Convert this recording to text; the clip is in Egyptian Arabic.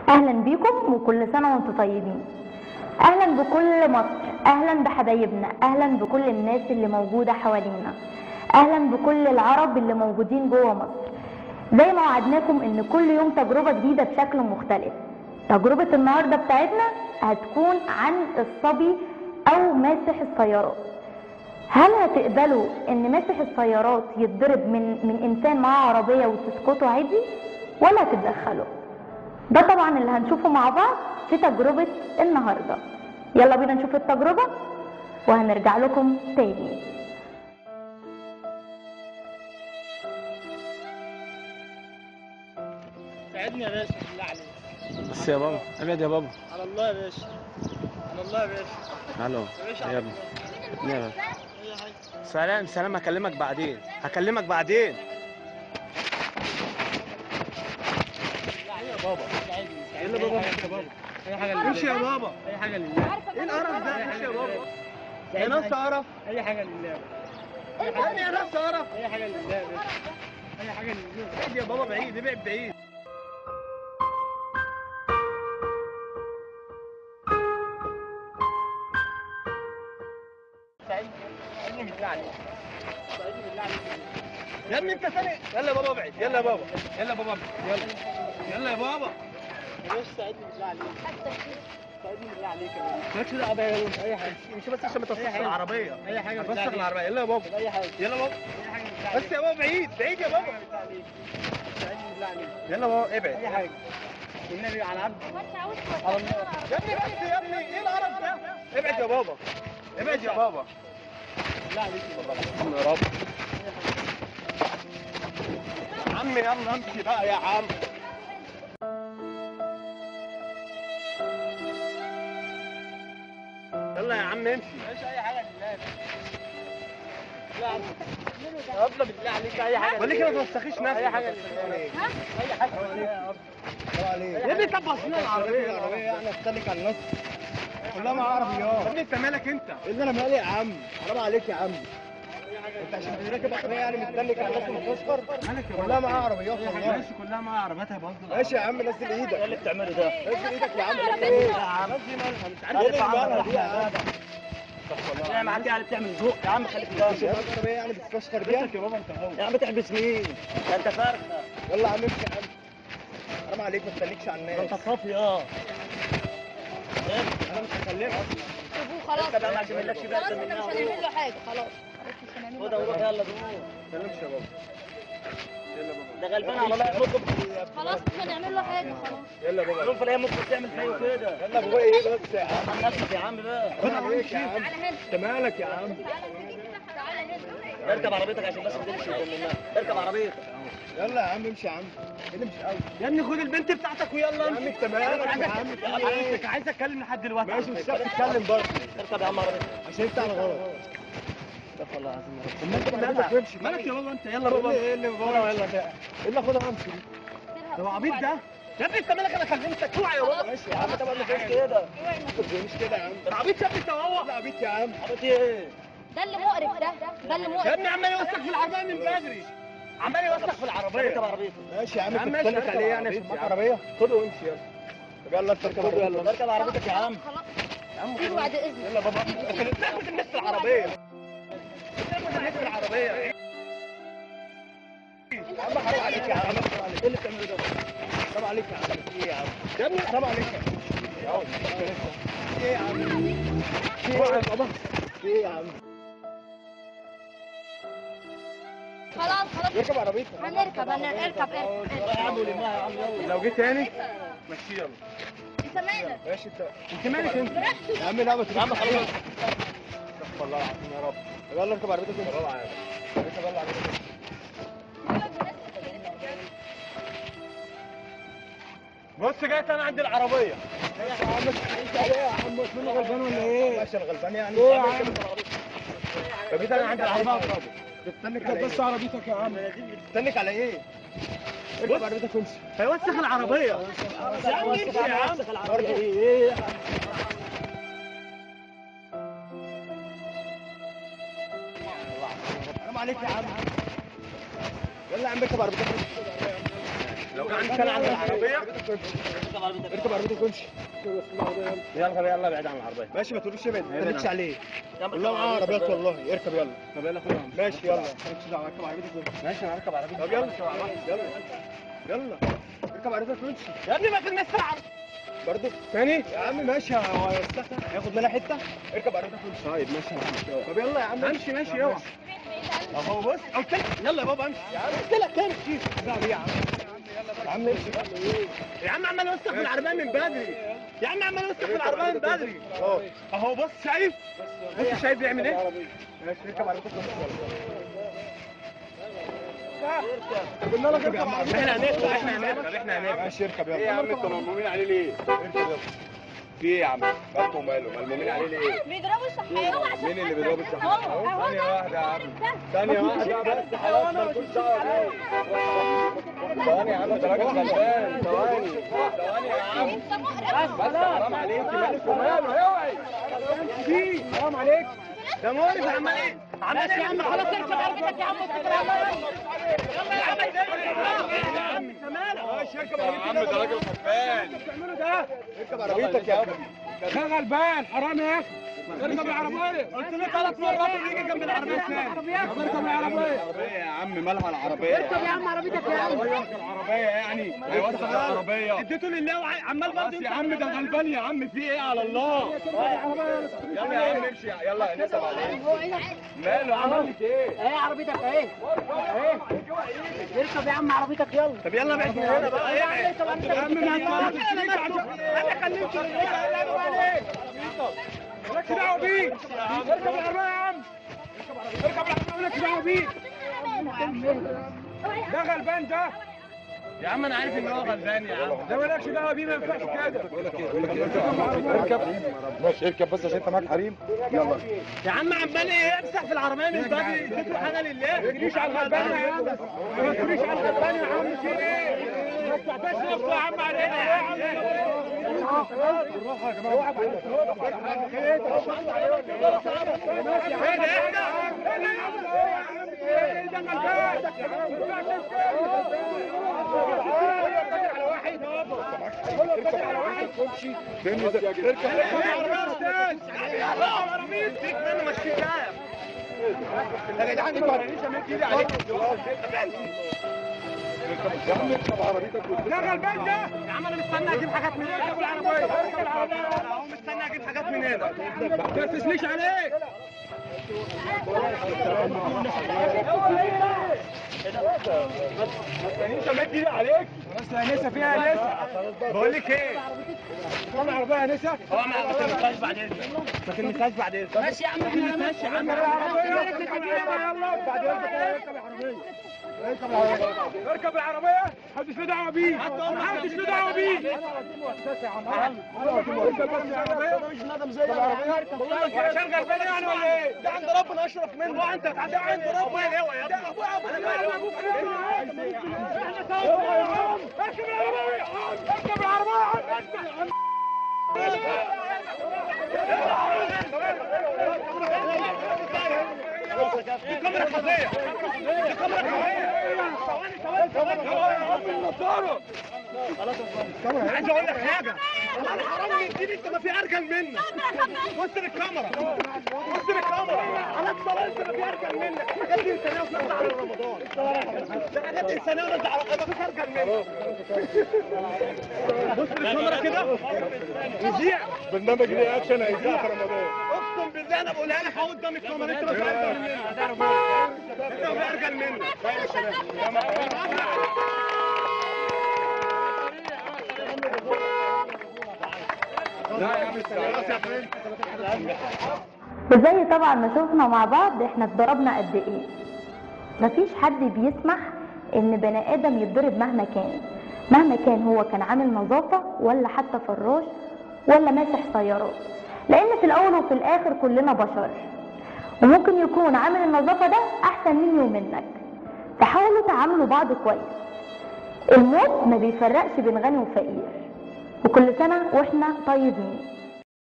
اهلا بيكم وكل سنه وانتم طيبين اهلا بكل مصر اهلا بحبايبنا اهلا بكل الناس اللي موجوده حوالينا اهلا بكل العرب اللي موجودين جوه مصر زي ما وعدناكم ان كل يوم تجربه جديده بشكل مختلف تجربه النهارده بتاعتنا هتكون عن الصبي او ماسح السيارات هل هتقبلوا ان ماسح السيارات يتضرب من من انسان معاه عربيه وتسكتوا عادي ولا هتتدخلوا ده طبعا اللي هنشوفه مع بعض في تجربة النهاردة يلا بينا نشوف التجربة وهنرجع لكم تاني ساعدني يا باشا بالله عليك بس يا بابا ابعد يا بابا على الله يا باشا على الله يا باشا الو يا باشا يا ابني ابني يا باشا اي حاجه سلام سلام هكلمك بعدين هكلمك بعدين يا بابا يلا بابا امشي يا بابا اي حاجه لله امشي يا بابا اي حاجه لله ايه القرف ده امشي يا بابا يا ناس قرف اي حاجه لله يا ابني يا ناس قرف اي حاجه لله يا باشا اي حاجه لله ابعد يا بابا بعيد ابعد بعيد ساعدني ساعدني بالله عليك ساعدني بالله عليك يا ابني انت ثاني يلا يا بابا ابعد يلا يا بابا يلا يا بابا ابعد. يلا يلا يا بابا يا باشا ساعدني بالله عليك ساعدني بالله عليك يا باشا مالكش دعوه بيا يلا اي حاجه مش بس عشان ما توسخش حاجة. العربيه اي حاجه بالله توسخ عليك العربيه يلا يا بابا اي حاجه يلا يا بابا اي حاجه بالله بس يا بابا بعيد بعيد يا بابا بالله عليك ساعدني بالله عليك يلا يا بابا ابعد اي حاجه النبي على عبد على الله يا ابني بس يا ابني ايه القرف ده ابعد يا بابا ابعد يا بابا بالله عليك يا بابا عم يا رب عم يلا امشي بقى يا عم يلا يا عم امشي مش اي حاجه لله يا باشا. لا يا عم يا ابله بالله عليك اي حاجه بقول لك ما توسخيش نفسك اي حاجه لله اي حاجه لله يا ابله يا ابني طب بصينا العربيه العربية يعني استنك على النص كلها مع يا عربيات ابني انت مالك انت اللي انا مالي يا عم حرام عليك يا عم انت عشان راكب عربية يعني مستنك على النص وتسكر مالك يا كلها مع عربيات والله ماشي كلها مع عربيتها بهزر ماشي يا عم نزل ايدك ايه اللي بتعمله ده نزل ايدك يا عم نزل ايدك يا عم عارف ايه مالها دي يا عم يا معدي على بتعمل ذوق يا عم خليك في مش جنبي العربية يعني بتستشخر بيها يا بابا انت هو يا عم تحبس مين ده انت فارغه يلا يا عم امشي يا عم حرام عليك ما تستنكش على ده الناس انت صافي اه انا مش هكلمك شوفوه خلاص انت بقى ما عجبلكش بقى خلاص انت احنا مش منها هنعمل له حاجه خلاص مش هنعمل خد له وروح يلا دوق ما تكلمش يا بابا يلا يا بابا ده غلبان على الله يمكن خلاص مش هنعمل له حاجه خلاص يلا يا بابا يوم في الايام ممكن تعمل زيه كده يلا يا بابا ايه بس يا عم عن نفسك يا عم بقى خد عليك يا عم تعالى هنا انت مالك يا عم تعالى هنا اركب عربيتك عشان بس ما تمشي قدام الناس اركب عربيتك يلا يا عم امشي يا عم كده مش قوي يا ابني خد البنت بتاعتك ويلا يا عم انت مالك يا عم في ايه؟ انت عايز اتكلم لحد دلوقتي ماشي مش هتعرف تتكلم برضه اركب يا عم عربيتك عشان انت على غلط استغفر الله العظيم يا رب. طب ما انت مالك تمشي مالك يا بابا انت يلا يلا بابا ايه اللي بابا يلا ده ايه اللي اخدها امشي دي هو عبيط ده يا ابني انت مالك انا كلمتك اوعى يا بابا ماشي يا عم طبعا ما فيش كده مش كده يا عم انا عبيط يا ابني انت وهو لا عبيط يا عم عربيتي ايه ده اللي مقرف ده ده اللي يا مقرف ابني عمال يوسخ في العربيه من بدري عمال يوسخ في اركب العربيه عربيتك ماشي يا عم يا عم انت ماشي، بتستنك اركب عليه يعني عربيتي عشان معاك يا عم. عربيه خده وامشي يلا طب يلا انت اركب خد يلا اركب عربيتك يا عم خلاص يا عم سيبه بعد اذنك يلا بابا عشان تاخد الناس في العربيه تاخد الناس في العربيه يا عم حرام عليك يا عم حرام عليك ايه اللي بتعمله ده حرام عليك يا عم ايه يا عم يا ابني حرام عليك يا عم ايه يا عم في ايه يا بابا في ايه يا عم خلاص خلاص اركب عربيتك هنركب هنركب يا عم ولمها يا عم يلا لو جيت تاني مشي يلا انت مالك ماشي انت انت مالك انت يا عم لا ما يا عم خلاص استغفر الله العظيم يا رب طب يلا اركب عربيتك انت والله عارف اركب يلا عربيتك بص جيت انا عند العربيه يا عم ايه يا عم منه غلبان ولا ايه؟ ماشي انا غلبان يعني ايه يا عم طب جيت انا عند عربيتك العربيه بتستنك على ايه؟ بس عربيتك يا عم بتستنك على ايه؟ اركب عربيتك وامشي هيوسخ العربيه يا عم امشي يا عم برضه ايه؟ حرام عليك يا عم يلا يا عم اركب عربيتك لو عندك انا على العربيه اركب عربيتك وامشي يلا يلا بعيد عن العربيه ماشي ما تقولوش ابعد ما تلكش عليه والله معاه عربيات والله اركب يلا طب يلا خدها ماشي يلا مالكش دعوه اركب عربيتك وامشي ماشي انا هركب عربيتي طب يلا يلا يلا اركب عربيتك وامشي يا ابني ما تلمس العربيه برضه تاني يا عم ماشي هو يستحسن هياخد منها حته اركب عربيتك وامشي طيب ماشي يا عم طب يلا يا عم امشي ماشي اوعى اهو بص قلت لك يلا يا بابا امشي يا عم قلت لك امشي لا يا عم يا عم امشي بقى يا عم عمال اوسخ في العربيه من بدري يا عم عمال اوسخ في العربيه من بدري اهو اهو بص شايف بص شايف بيعمل ايه ماشي اركب عربيتك قلنا لك اركب عربيتك احنا هنركب احنا هنركب احنا هنركب ماشي اركب يلا ايه يا عم انتوا ملمومين عليه ليه؟ في ايه يا عم؟ مالكم ماله؟ ملمومين عليه ليه؟ بيضربوا الصحيح مين اللي بيضرب الصحراء؟ ثانية واحدة يا عم ثانية واحدة بس خلاص مالكوش دعوة بيه ثواني يا عم ده راجل غلبان ثواني ثواني يا عم انت مقرف بس حرام عليك مالك وماله اوعي في حرام عليك ده مقرف يا عم ايه؟ عمال يا عم خلاص اركب عربيتك يا عم اتكل على الله يلا يا عم يا عم انت مالك؟ ماشي اركب يا عم ده راجل غلبان بتعمله ده اركب عربيتك يا ابني ده غلبان حرام يا اخي اركب العربية قلت له ثلاث مرات اللي يجي جنب العربية ثاني اركب العربية العربية يا عم مالها العربية اركب يا عم عربيتك يا عم العربية يعني هيوسخ العربية اديته لله وعي- عمال برضه يا عم ده غلبان يا عم في ايه على الله يلا يا عم امشي يلا نسب عليه ماله عمل لك ايه اهي عربيتك اهي اهي اركب يا عم عربيتك يلا طب يلا بعد من هنا بقى ايه يا عم ما تطلعش انا كلمت مالكش دعوة بيه اركب العربية يا عم اركب العربية مالكش دعوة بيه ده غلبان ده يا عم انا عارف ان هو غلبان يا عم ده مالكش دعوة بيه ما ينفعش كده ماشي اركب بس عشان انت معاك حريم يلا يا عم عمال ايه امسح في العربيه من بدري اديته حاجه لله ما تجريش على الغلبان يا عم ما تجريش على الغلبان يا عم في ايه ما تستعباش نفسه يا عم علينا يا عم بالراحة يا جماعة ماشي يا عم ايه ده غلبان يا جدعان انتوا هتنسى مد ايدي عليكم ده غلبان ده يا عم انا مستني اجيب حاجات من هنا العربية اركب العربية انا اهو مستني اجيب حاجات من هنا ما تسليش عليك انت مد ايدي عليك بس يا نسا فيها نسا بقول لك ايه طلع العربية يا نسا هو ما ما تلمسهاش بعد اذنك ما تلمسهاش بعد اذنك ماشي يا عم احنا ماشي يا عم اركب العربية محدش له دعوة بيه محدش له دعوة بيه اركب بس العربية مش ندم زي العربيه عشان غلبان يعني ولا ايه؟ ده عند ربنا اشرف منه هو انت ده عند ربنا هو يا ابني اركب العربية اركب العربية دي كاميرا خفيه دي كاميرا خفيه عايز اقول لك حاجه انا حرام من دي انت ما في ارجل منك بص للكاميرا بص للكاميرا على الصلاه انت ما في ارجل منك حاجات دي انسانيه وصلت على رمضان ده حاجات انسانيه وصلت على ما فيش ارجل منك بص للكاميرا كده يذيع برنامج رياكشن هيذاع في رمضان اقسم بالله انا بقولها لك اهو قدام الكاميرا انت ما في ارجل منك انت ما في ارجل منك وزي طبعا ما شفنا مع بعض احنا اتضربنا قد ايه مفيش حد بيسمح ان بني ادم يتضرب مهما كان مهما كان هو كان عامل نظافة ولا حتى فراش ولا ماسح سيارات لان في الاول وفي الاخر كلنا بشر وممكن يكون عامل النظافة ده احسن مني ومنك فحاولوا تعاملوا بعض كويس الموت ما بيفرقش بين غني وفقير وكل سنة واحنا طيبين